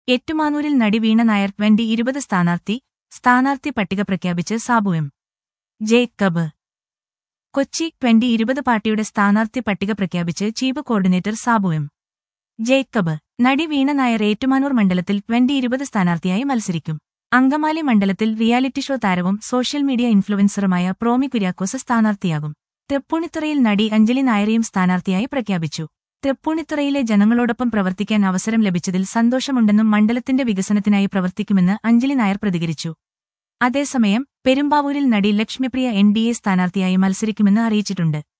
എറ്റുമാനൂരിൽ നടി വീണ നായർ ട്വന്റി ഇരുപത് സ്ഥാനാർത്ഥി സ്ഥാനാർത്ഥി പട്ടിക പ്രഖ്യാപിച്ച് സാബു എം ജേക്കബ് കൊച്ചി ട്വന്റി ഇരുപത് പാർട്ടിയുടെ സ്ഥാനാർത്ഥി പട്ടിക പ്രഖ്യാപിച്ച് chief coordinator Sabu M Jacob നടി വീണ നായർ ഏറ്റുമാനൂർ മണ്ഡലത്തിൽ ട്വന്റി ഇരുപത് സ്ഥാനാർത്ഥിയായി മത്സരിക്കും അങ്കമാലി മണ്ഡലത്തിൽ റിയാലിറ്റി ഷോ താരവും സോഷ്യൽ മീഡിയ ഇൻഫ്ലുവൻസറുമായ പ്രോമി കുര്യാക്കോസ് സ്ഥാനാർത്ഥിയാകും തൃപ്പൂണിത്തുറയിൽ നടി അഞ്ജലി നായരെയും സ്ഥാനാർത്ഥിയായി പ്രഖ്യാപിച്ചു തൃപ്പൂണിത്തുറയിലെ ജനങ്ങളോടൊപ്പം പ്രവർത്തിക്കാൻ അവസരം ലഭിച്ചതിൽ സന്തോഷമുണ്ടെന്നും മണ്ഡലത്തിന്റെ വികസനത്തിനായി പ്രവർത്തിക്കുമെന്ന് അഞ്ജലി നായർ പ്രതികരിച്ചു അതേസമയം പെരുമ്പാവൂരിൽ നടി ലക്ഷ്മിപ്രിയ എൻ ഡി എ സ്ഥാനാർത്ഥിയായി മത്സരിക്കുമെന്ന് അറിയിച്ചിട്ടുണ്ട്